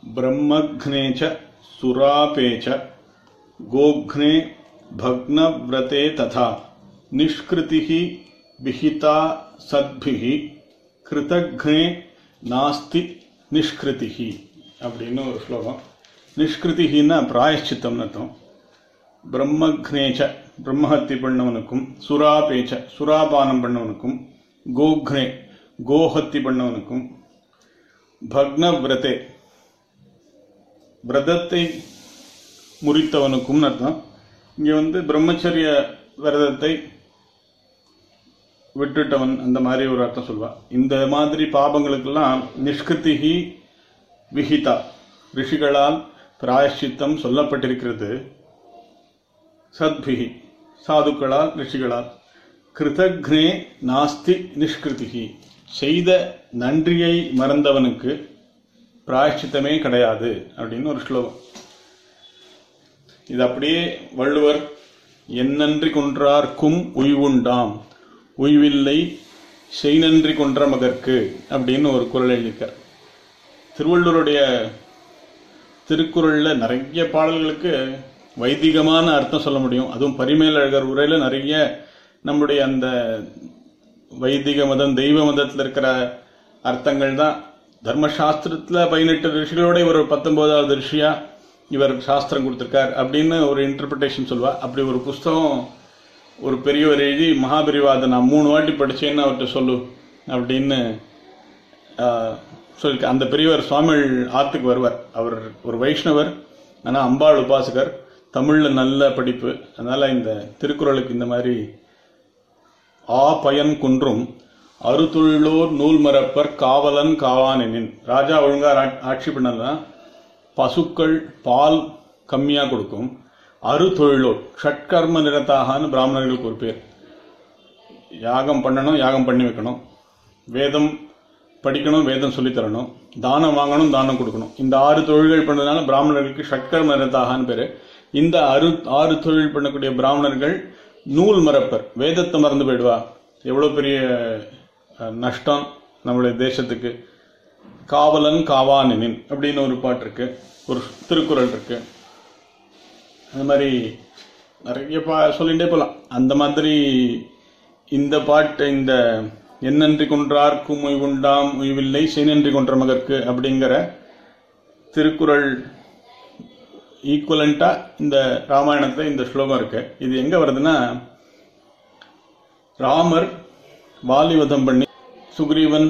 ब्रह्मघ्ने च सुरापे च गोघ्ने भग्नव्रते तथा निष्कृतिः विहिता सद्भिः கிருதக்னே நாஸ்தி நிஷ்கிருதிஹி அப்படின்னு ஒரு ஸ்லோகம் நிஷ்கிருதிஹின்னா பிராயஷ்சித்தம்னு அர்த்தம் பிரம்மக்னேச்ச பிரம்மஹத்தி பண்ணவனுக்கும் சுராபேச்ச சுராபானம் பண்ணவனுக்கும் கோக்னே கோஹத்தி பண்ணவனுக்கும் பக்ன விரதே விரதத்தை முறித்தவனுக்கும் அர்த்தம் இங்கே வந்து பிரம்மச்சரிய விரதத்தை விட்டுட்டவன் அந்த மாதிரி ஒரு அர்த்தம் சொல்வா இந்த மாதிரி பாபங்களுக்கெல்லாம் நிஷ்கிருதிகி விஹிதா ரிஷிகளால் பிராயஷ்சித்தம் சொல்லப்பட்டிருக்கிறது சத்பிகி சாதுக்களால் ரிஷிகளால் கிருதக்னே நாஸ்தி நிஷ்கிருதிகி செய்த நன்றியை மறந்தவனுக்கு பிராயஷ்சித்தமே கிடையாது அப்படின்னு ஒரு ஸ்லோகம் இது அப்படியே வள்ளுவர் என்னன்றி கொன்றார்க்கும் உய்வுண்டாம் உய்வில்லை செய்நன்றி கொன்ற மகற்கு அப்படின்னு ஒரு குரல் எழுதியிருக்கார் திருவள்ளுவருடைய திருக்குறளில் நிறைய பாடல்களுக்கு வைதிகமான அர்த்தம் சொல்ல முடியும் அதுவும் பரிமேலழகர் உரையில் நிறைய நம்முடைய அந்த வைதிக மதம் தெய்வ மதத்தில் இருக்கிற அர்த்தங்கள் தான் தர்மசாஸ்திரத்தில் பதினெட்டு ரிஷிகளோட இவர் ஒரு பத்தொன்பதாவது ரிஷியா இவர் சாஸ்திரம் கொடுத்துருக்கார் அப்படின்னு ஒரு இன்டர்பிரிட்டேஷன் சொல்வா அப்படி ஒரு புஸ்தகம் ஒரு பெரியவர் எழுதி மகாபெரிவாதை நான் மூணு வாட்டி படிச்சேன்னு அவர்கிட்ட சொல்லு அப்படின்னு சொல்லியிருக்க அந்த பெரியவர் சுவாமிகள் ஆத்துக்கு வருவார் அவர் ஒரு வைஷ்ணவர் ஆனால் அம்பாள் உபாசகர் தமிழில் நல்ல படிப்பு அதனால் இந்த திருக்குறளுக்கு இந்த மாதிரி ஆ பயன் குன்றும் அறுதொழிலோர் நூல் மரப்பர் காவலன் காவானெனின் ராஜா ஒழுங்கா ஆட்சி பண்ணலாம் பசுக்கள் பால் கம்மியாக கொடுக்கும் அறுதொழிலோர் ஷட்கர்ம நிரத்தாகான்னு பிராமணர்களுக்கு ஒரு பேர் யாகம் பண்ணணும் யாகம் பண்ணி வைக்கணும் வேதம் படிக்கணும் வேதம் சொல்லித்தரணும் தானம் வாங்கணும் தானம் கொடுக்கணும் இந்த ஆறு தொழில்கள் பண்ணதுனால பிராமணர்களுக்கு ஷட்கர்ம நிரத்தாகான்னு பேர் இந்த அறு ஆறு தொழில் பண்ணக்கூடிய பிராமணர்கள் நூல் மறப்பர் வேதத்தை மறந்து போயிடுவா எவ்வளோ பெரிய நஷ்டம் நம்மளுடைய தேசத்துக்கு காவலன் காவானினின் அப்படின்னு ஒரு பாட்டு இருக்கு ஒரு திருக்குறள் இருக்கு அந்த மாதிரி நிறைய பா சொல்லிகிட்டே போகலாம் அந்த மாதிரி இந்த பாட்டு இந்த என்னன்றி கொன்றார்க்கும் உய்வுண்டாம் உய்வில்லை செய்நன்றி கொன்ற மகற்கு அப்படிங்கிற திருக்குறள் ஈக்குவலண்டா இந்த ராமாயணத்தில் இந்த ஸ்லோகம் இருக்கு இது எங்க வருதுன்னா ராமர் வாலிவதம் பண்ணி சுக்ரீவன்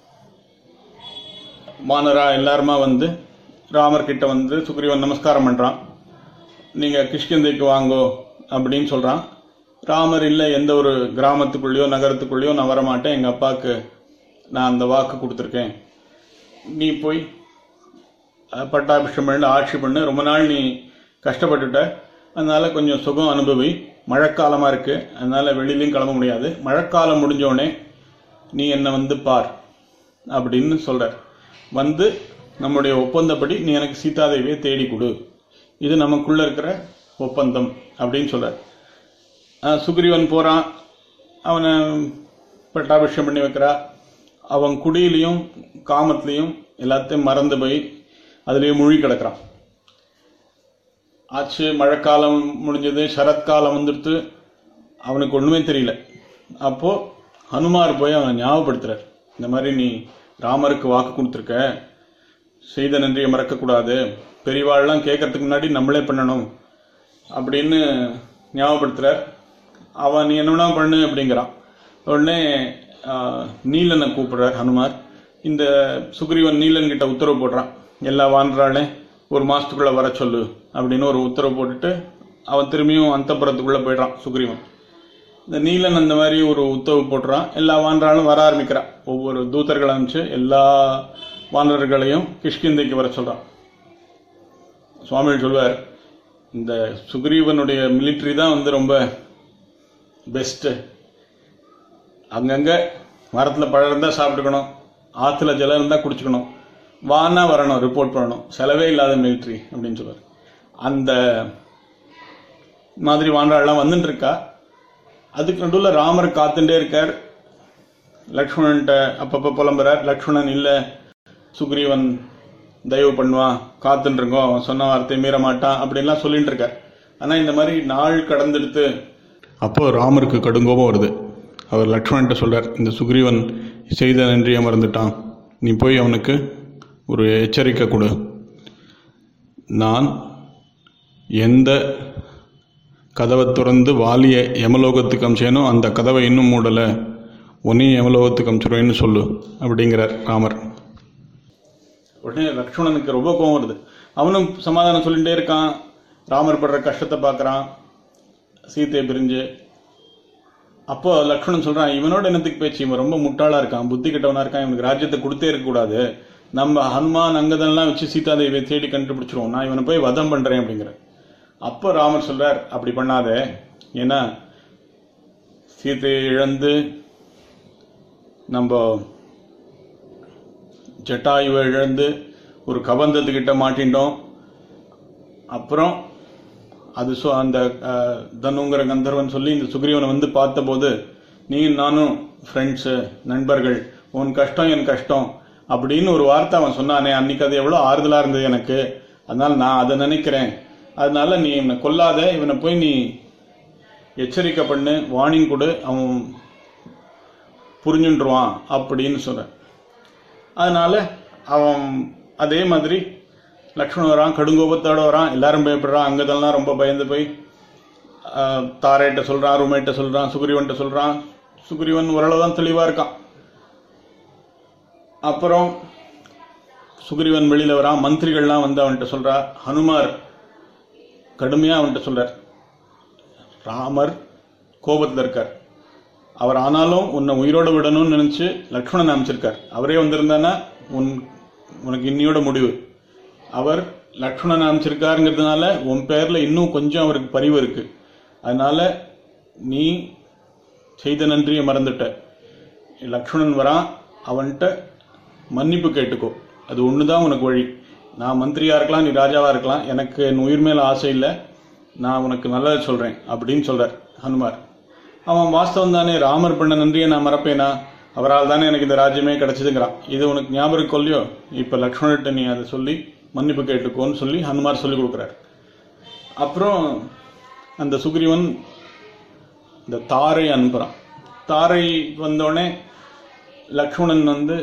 மானரா எல்லாருமா வந்து ராமர் கிட்ட வந்து சுக்ரீவன் நமஸ்காரம் பண்றான் நீங்க கிஷ்கிந்தைக்கு வாங்கோ அப்படின்னு சொல்றான் ராமர் இல்லை எந்த ஒரு கிராமத்துக்குள்ளேயோ நகரத்துக்குள்ளேயோ நான் வரமாட்டேன் எங்க அப்பாவுக்கு நான் அந்த வாக்கு கொடுத்துருக்கேன் நீ போய் பட்டாபிஷம் பண்ணி ஆட்சி பண்ணு ரொம்ப நாள் நீ கஷ்டப்பட்டுட்ட அதனால கொஞ்சம் சுகம் அனுபவி மழைக்காலமாக இருக்கு அதனால வெளியிலையும் கிளம்ப முடியாது மழைக்காலம் முடிஞ்சோடனே நீ என்னை வந்து பார் அப்படின்னு சொல்றார் வந்து நம்முடைய ஒப்பந்தப்படி நீ எனக்கு சீதாதேவியை தேடி கொடு இது நமக்குள்ள இருக்கிற ஒப்பந்தம் அப்படின்னு சொல்றார் சுக்ரீவன் போறான் அவனை பட்டாபிஷம் பண்ணி வைக்கிறா அவன் குடியிலையும் காமத்திலையும் எல்லாத்தையும் மறந்து போய் அதுலேயே மூழ்கி கிடக்கிறான் ஆச்சு மழைக்காலம் முடிஞ்சது சரத்காலம் வந்துடுத்து அவனுக்கு ஒன்றுமே தெரியல அப்போ ஹனுமார் போய் அவனை ஞாபகப்படுத்துறார் இந்த மாதிரி நீ ராமருக்கு வாக்கு கொடுத்துருக்க செய்த நன்றியை மறக்கக்கூடாது பெரியவாள்லாம் கேட்கறதுக்கு முன்னாடி நம்மளே பண்ணணும் அப்படின்னு ஞாபகப்படுத்துறார் அவன் நீ என்ன பண்ணு அப்படிங்கிறான் உடனே நீலனை கூப்பிடுறார் ஹனுமார் இந்த சுக்ரீவன் நீலன் கிட்ட உத்தரவு போடுறான் எல்லா வான்றாளே ஒரு மாசத்துக்குள்ள வர சொல்லு அப்படின்னு ஒரு உத்தரவு போட்டுட்டு அவன் திரும்பியும் அந்தப்புறத்துக்குள்ள போயிடுறான் சுக்ரீவன் இந்த நீலன் அந்த மாதிரி ஒரு உத்தரவு போட்டுறான் எல்லா வான்றாலும் வர ஆரம்பிக்கிறான் ஒவ்வொரு தூதர்கள் அனுப்பிச்சு எல்லா வானர்களையும் கிஷ்கிந்தைக்கு வர சொல்றான் சுவாமிகள் சொல்வார் இந்த சுக்ரீவனுடைய மிலிட்ரி தான் வந்து ரொம்ப பெஸ்ட் அங்கங்க மரத்துல பழம் இருந்தா சாப்பிட்டுக்கணும் ஆத்துல ஜலம் இருந்தா குடிச்சுக்கணும் வானா வரணும் ரிப்போர்ட் பண்ணணும் செலவே இல்லாத மிலிட்ரி அப்படின்னு சொல்லுவார் அந்த மாதிரி வான்றாள்லாம் வந்துட்டு இருக்கா அதுக்கு நடுவில் ராமர் காத்துட்டே இருக்கார் லக்ஷ்மணன்ட்ட அப்பப்போ புலம்புறார் லக்ஷ்மணன் இல்லை சுக்ரீவன் தயவு பண்ணுவான் காத்துட்டு இருக்கோம் அவன் சொன்ன வார்த்தையை மீற மாட்டான் அப்படின்லாம் சொல்லிட்டு இருக்கார் ஆனா இந்த மாதிரி நாள் கடந்தெடுத்து அப்போ ராமருக்கு கடுங்கோபம் வருது அவர் லக்ஷ்மணன்ட்ட சொல்றார் இந்த சுக்ரீவன் செய்த நன்றியை மறந்துட்டான் நீ போய் அவனுக்கு ஒரு எச்சரிக்கை கொடு நான் எந்த கதவை திறந்து வாலிய யமலோகத்துக்கு அமிச்சேனோ அந்த கதவை இன்னும் மூடலை உன்னையும் யமலோகத்துக்கு அமிச்சிருவேன்னு சொல்லு அப்படிங்கிறார் ராமர் உடனே லக்ஷ்மணனுக்கு ரொம்ப கோவம் வருது அவனும் சமாதானம் சொல்லிட்டே இருக்கான் ராமர் படுற கஷ்டத்தை பார்க்கறான் சீதையை பிரிஞ்சு அப்போ லக்ஷ்மணன் சொல்றான் இவனோட என்னத்துக்கு பேச்சு இவன் ரொம்ப முட்டாளா இருக்கான் புத்தி கெட்டவனா இருக்கான் இவனுக்கு ராஜ்யத்தை கொடுத்தே இருக்க கூடாது நம்ம ஹனுமான் அங்கதெல்லாம் வச்சு சீதாதேவியை தேடி கண்டுபிடிச்சிருவோம் நான் இவனை போய் வதம் பண்றேன் அப்படிங்கிற அப்போ ராமர் சொல்றார் அப்படி பண்ணாத ஏன்னா சீதையை இழந்து நம்ம ஜட்டாயுவை இழந்து ஒரு கபந்தத்துக்கிட்ட மாட்டிட்டோம் அப்புறம் அது சொ அந்த அஹ், தனுங்கிற கந்தர்வன் சொல்லி இந்த சுக்ரீவனை வந்து பார்த்தபோது நீ நானும் ஃப்ரெண்ட்ஸு நண்பர்கள் உன் கஷ்டம் என் கஷ்டம் அப்படின்னு ஒரு வார்த்தை அவன் சொன்னானே அன்னைக்கு அது எவ்வளோ ஆறுதலா இருந்தது எனக்கு அதனால நான் அதை நினைக்கிறேன் அதனால நீ இவனை கொல்லாத இவனை போய் நீ எச்சரிக்கை பண்ணு வார்னிங் கொடு அவன் புரிஞ்சுன்றுவான் அப்படின்னு சொல்றேன் அதனால அவன் அதே மாதிரி லக்ஷ்மணன் வரான் கடுங்கோபத்தோட வரான் எல்லாரும் பயப்படுறான் அங்கதெல்லாம் ரொம்ப பயந்து போய் ஆஹ், தாரைட்ட சொல்றான் ரூமேட்ட சொல்றான் சுக்ரீவன்ட்ட சொல்றான் சுக்ரீவன் ஓரளவு தான் தெளிவா இருக்கான் அப்புறம் சுக்ரீவன் வெளியில வரான் மந்திரிகள்லாம் வந்து அவன்கிட்ட சொல்றா ஹனுமார் கடுமையா அவன்கிட்ட சொல்றார் ராமர் கோபத்தில் இருக்கார் அவர் ஆனாலும் உன்னை உயிரோட விடணும்னு நினைச்சு லக்ஷ்மணன் அமைச்சிருக்கார் அவரே வந்திருந்தானா உன் உனக்கு இன்னியோட முடிவு அவர் லக்ஷ்மணன் அமைச்சிருக்காருங்கிறதுனால உன் பேர்ல இன்னும் கொஞ்சம் அவருக்கு பரிவு இருக்கு அதனால நீ செய்த நன்றியை மறந்துட்ட லக்ஷ்மணன் வரான் அவன்கிட்ட மன்னிப்பு கேட்டுக்கோ அது ஒண்ணுதான் உனக்கு வழி நான் மந்திரியா இருக்கலாம் நீ ராஜாவா இருக்கலாம் எனக்கு என் உயிர் மேல ஆசை இல்லை நான் உனக்கு நல்லதை சொல்றேன் அப்படின்னு சொல்றார் ஹனுமார் அவன் வாஸ்தவம் தானே ராமர் பண்ண நன்றியை நான் மறப்பேனா அவரால் தானே எனக்கு இந்த ராஜ்யமே கிடைச்சதுங்கிறான் இது உனக்கு ஞாபகம் இருக்கோ இல்லையோ இப்ப லக்ஷ்மணர்கிட்ட நீ அதை சொல்லி மன்னிப்பு கேட்டுக்கோன்னு சொல்லி ஹனுமார் சொல்லி கொடுக்குறாரு அப்புறம் அந்த சுக்ரீவன் இந்த தாரை அனுப்புறான் தாரை வந்தோடனே லக்ஷ்மணன் வந்து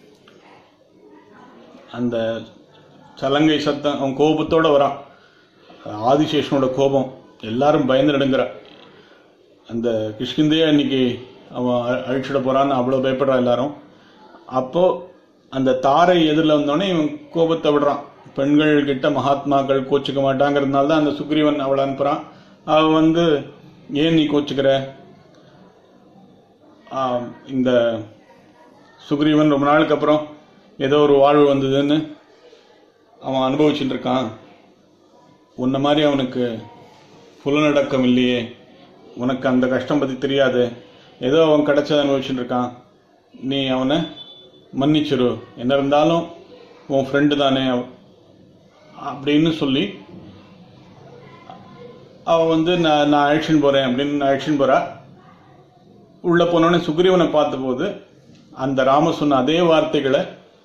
அந்த சலங்கை சத்தம் அவன் கோபத்தோட வரான் ஆதிசேஷனோட கோபம் எல்லாரும் பயந்து நடுங்குறா அந்த கிஷ்கிந்தையே அன்னைக்கு அவன் அ- அழிச்சிட போறான்னு அவ்வளோ பயப்படுறா எல்லாரும் அப்போ அந்த தாரை எதிரில் வந்தோடனே இவன் கோபத்தை விடுறான் பெண்கள் கிட்ட மகாத்மாக்கள் கோச்சிக்க மாட்டாங்கிறதுனால தான் அந்த சுக்ரீவன் அவளை அனுப்புறான் அவ வந்து ஏன் நீ கோச்சுக்கிற ஆம், இந்த சுக்ரீவன் ரொம்ப நாளுக்கு அப்புறம் ஏதோ ஒரு வாழ்வு வந்ததுன்னு அவன் அனுபவிச்சுட்டு இருக்கான் உன்ன மாதிரி அவனுக்கு புலனடக்கம் இல்லையே உனக்கு அந்த கஷ்டம் பத்தி தெரியாது ஏதோ அவன் கிடைச்சதை அனுபவிச்சுட்டு இருக்கான் நீ அவனை மன்னிச்சிரு என்ன இருந்தாலும் உன் ஃப்ரெண்டு தானே அவ- அப்படின்னு சொல்லி அவன் வந்து நான் நான் அழைச்சின்னு போறேன் அப்படின்னு அழைச்சின்னு போறா உள்ள போனோடனே சுக்ரீவனை பார்த்தபோது அந்த ராம சொன்ன அதே வார்த்தைகளை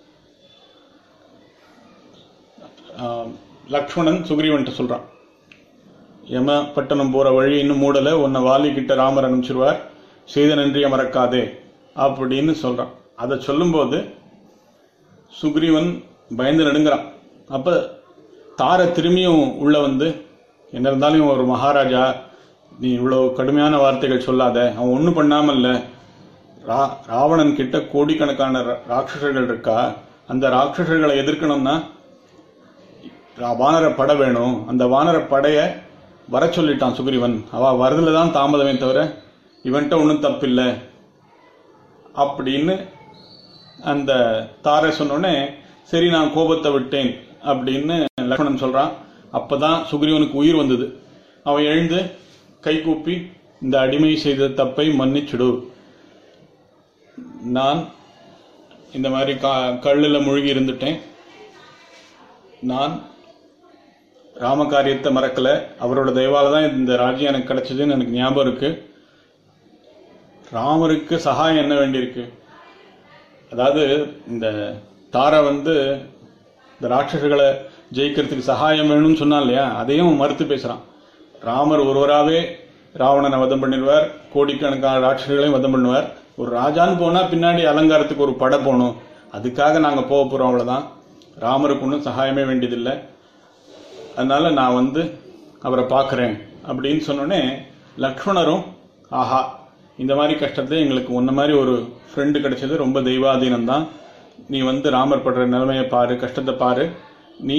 ஆஹ், லக்ஷ்மணன் சுக்ரீவன்ட்ட சொல்றான் யம பட்டணம் போற வழி இன்னும் மூடல உன்னை வாலி கிட்ட ராமர் அனுப்பிச்சிருவார் செய்த நன்றியை மறக்காதே அப்படின்னு சொல்றான் அதை சொல்லும்போது சுக்ரீவன் பயந்து நடுங்குறான் அப்ப தார திரும்பியும் உள்ள வந்து என்ன இருந்தாலும் இவன் ஒரு மகாராஜா நீ இவ்வளவு கடுமையான வார்த்தைகள் சொல்லாத அவன் ஒண்ணும் பண்ணாமல்ல ரா- ராவணன் கிட்ட கோடிக்கணக்கான ரா- ராட்சசர்கள் இருக்கா அந்த ராட்சசர்களை எதிர்க்கணும்னா ரா- வானர படை வேணும் அந்த வானர படைய வர சொல்லிட்டான் சுக்ரீவன் அவ வரதுல தான் தாமதமே தவிர இவன்ட்ட ஒன்றும் தப்பில்லை அப்படின்னு அந்த தாரை சொன்னோடனே சரி நான் கோபத்தை விட்டேன் அப்படின்னு லக்ஷ்மணன் சொல்றான் அப்பதான் சுக்ரீவனுக்கு உயிர் வந்தது அவன் எழுந்து கை கூப்பி இந்த அடிமை செய்த தப்பை மன்னிச்சுடு நான் இந்த மாதிரி கா கல்லில் மூழ்கி இருந்துட்டேன் நான் ராம காரியத்தை மறக்கல அவரோட தயவால தான் இந்த ராஜ்யம் எனக்கு கிடைச்சதுன்னு எனக்கு ஞாபகம் இருக்கு ராமருக்கு சகாயம் என்ன வேண்டியிருக்கு அதாவது இந்த தாரை வந்து இந்த ராட்சசர்களை ஜெயிக்கிறதுக்கு சகாயம் வேணும்னு சொன்னான் இல்லையா அதையும் மறுத்து பேசுறான் ராமர் ஒருவராகவே ராவணனை வதம் பண்ணிடுவார் கோடிக்கணக்கான ராட்சசர்களையும் வதம் பண்ணுவார் ஒரு ராஜான்னு போனா பின்னாடி அலங்காரத்துக்கு ஒரு படை போகணும் அதுக்காக நாங்க போக போறோம் அவ்வளவுதான் ராமருக்கு ஒன்றும் சகாயமே வேண்டியதில்லை அதனால நான் வந்து அவரை பார்க்குறேன் அப்படின்னு சொன்னோடனே லக்ஷ்மணரும் ஆஹா இந்த மாதிரி கஷ்டத்தை எங்களுக்கு உன்ன மாதிரி ஒரு ஃப்ரெண்டு கிடைச்சது ரொம்ப தெய்வாதீனம் தான் நீ வந்து ராமர் படுற நிலைமையை பாரு கஷ்டத்தை பாரு நீ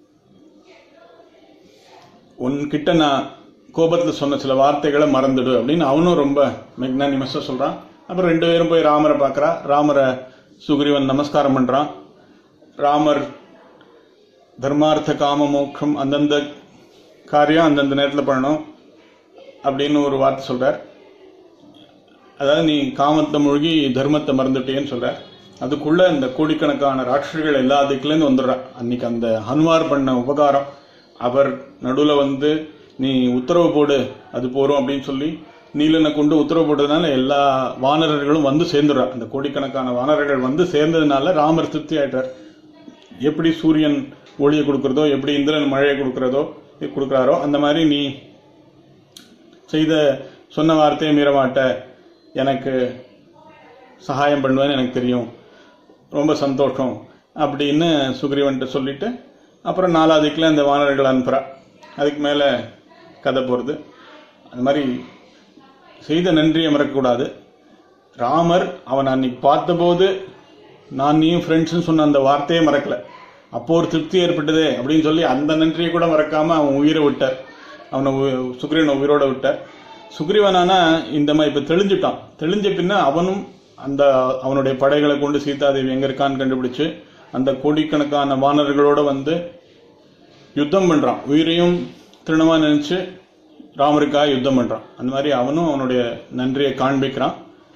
உன்கிட்ட நான் கோபத்தில் சொன்ன சில வார்த்தைகளை மறந்துடு அப்படின்னு அவனும் ரொம்ப மெக்னானிமஸாக சொல்கிறான் அப்புறம் ரெண்டு பேரும் போய் ராமரை பார்க்குறா ராமரை சுக்ரீவன் நமஸ்காரம் பண்ணுறான் ராமர் தர்மார்த்த காம மோட்சம் அந்தந்த காரியம் அந்தந்த நேரத்தில் பண்ணணும் அப்படின்னு ஒரு வார்த்தை சொல்றார் அதாவது நீ காமத்தை மூழ்கி தர்மத்தை மறந்துட்டேன்னு சொல்றார் அதுக்குள்ள இந்த கோடிக்கணக்கான ராட்சர்கள் எல்லா திக்குலேருந்து வந்துடுறா அன்னைக்கு அந்த ஹனுமார் பண்ண உபகாரம் அவர் நடுவில் வந்து நீ உத்தரவு போடு அது போறோம் அப்படின்னு சொல்லி நீலனை கொண்டு உத்தரவு போட்டதுனால எல்லா வானரர்களும் வந்து சேர்ந்துடுறா அந்த கோடிக்கணக்கான வானரர்கள் வந்து சேர்ந்ததுனால ராமர் திருப்தி ஆயிட்டார் எப்படி சூரியன் ஒளியை கொடுக்கறதோ எப்படி இந்திரன் மழையை கொடுக்கறதோ கொடுக்குறாரோ அந்த மாதிரி நீ செய்த சொன்ன வார்த்தையை மீறமாட்ட எனக்கு சகாயம் பண்ணுவேன்னு எனக்கு தெரியும் ரொம்ப சந்தோஷம் அப்படின்னு சுக்ரீவன்ட்ட சொல்லிட்டு அப்புறம் நாலாவதுக்குள்ள அந்த வானர்கள் அனுப்புறா அதுக்கு மேலே கதை போகிறது அந்த மாதிரி செய்த நன்றியை மறக்கக்கூடாது ராமர் அவன் அன்னைக்கு பார்த்தபோது நான் நீயும் ஃப்ரெண்ட்ஸ்னு சொன்ன அந்த வார்த்தையே மறக்கல அப்போ ஒரு திருப்தி ஏற்பட்டதே அப்படின்னு சொல்லி அந்த நன்றியை கூட மறக்காம அவன் உயிரை விட்டார் அவனை உ- சுக்ரீவனை உயிரோட விட்டார் சுக்ரீவனானா இந்த மாதிரி இப்போ தெளிஞ்சுட்டான் தெளிஞ்ச பின்ன அவனும் அந்த அவனுடைய படைகளை கொண்டு சீதாதேவி எங்க இருக்கான்னு கண்டுபிடிச்சு அந்த கோடிக்கணக்கான வானர்களோட வந்து யுத்தம் பண்றான் உயிரையும் திருணமா நினைச்சு ராமருக்காக யுத்தம் பண்றான் அந்த மாதிரி அவனும் அவனுடைய நன்றியை காண்பிக்கிறான்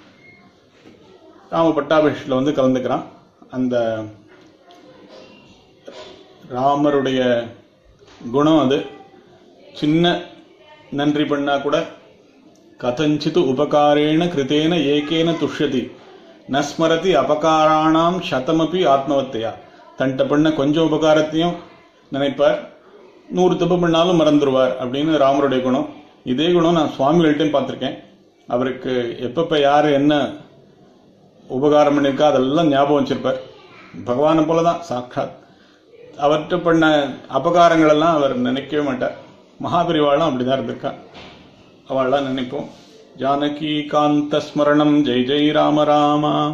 ராம பட்டாபிஷேகத்தில் வந்து கலந்துக்கிறான் அந்த ராமருடைய குணம் அது சின்ன நன்றி பண்ணா கூட கதஞ்சித் உபகாரேண கிருத்தேன ஏகேன துஷ்யதி நஸ்மரதி அபகாராணாம் சதமபி ஆத்மவத்தையா தன்கிட்ட பண்ண கொஞ்சம் உபகாரத்தையும் நினைப்பார் நூறு தப்பு பண்ணாலும் மறந்துடுவார் அப்படின்னு ராமருடைய குணம் இதே குணம் நான் சுவாமிகள்ட்டையும் பார்த்துருக்கேன் அவருக்கு எப்பப்ப யார் என்ன உபகாரம் பண்ணியிருக்கா அதெல்லாம் ஞாபகம் வச்சிருப்பார் பகவானை போல தான் சாட்சாத் அவர்கிட்ட பண்ண அபகாரங்கள் எல்லாம் அவர் நினைக்கவே மாட்டார் மகாபரிவாளும் அப்படிதான் இருந்திருக்கா அவள்லாம் நினைப்போம் ஜானகி காந்த ஸ்மரணம் ஜெய் ஜெய் ராம ராமா